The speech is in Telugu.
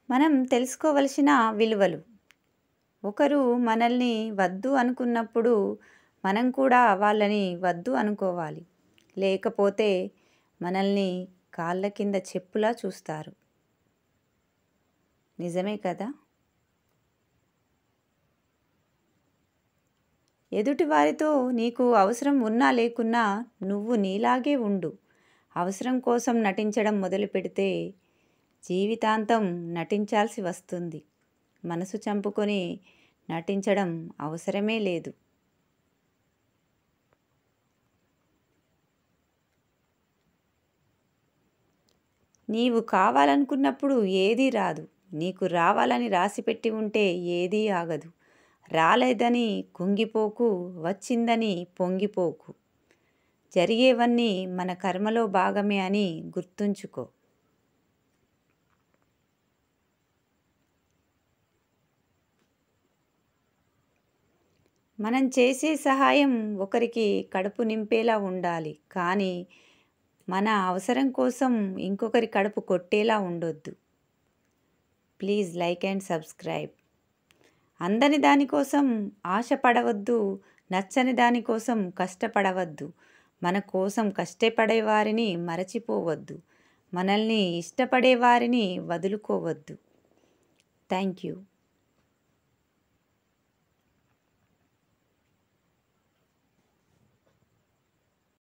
మనం తెలుసుకోవలసిన విలువలు ఒకరు మనల్ని వద్దు అనుకున్నప్పుడు మనం కూడా వాళ్ళని వద్దు అనుకోవాలి లేకపోతే మనల్ని కాళ్ళ కింద చెప్పులా చూస్తారు నిజమే కదా ఎదుటి వారితో నీకు అవసరం ఉన్నా లేకున్నా నువ్వు నీలాగే ఉండు అవసరం కోసం నటించడం మొదలు పెడితే జీవితాంతం నటించాల్సి వస్తుంది మనసు చంపుకొని నటించడం అవసరమే లేదు నీవు కావాలనుకున్నప్పుడు ఏదీ రాదు నీకు రావాలని రాసిపెట్టి ఉంటే ఏదీ ఆగదు రాలేదని కుంగిపోకు వచ్చిందని పొంగిపోకు జరిగేవన్నీ మన కర్మలో భాగమే అని గుర్తుంచుకో మనం చేసే సహాయం ఒకరికి కడుపు నింపేలా ఉండాలి కానీ మన అవసరం కోసం ఇంకొకరి కడుపు కొట్టేలా ఉండొద్దు ప్లీజ్ లైక్ అండ్ సబ్స్క్రైబ్ అందని దానికోసం ఆశపడవద్దు నచ్చని దానికోసం కష్టపడవద్దు మన కోసం కష్టపడే వారిని మరచిపోవద్దు మనల్ని ఇష్టపడే వారిని వదులుకోవద్దు థ్యాంక్ యూ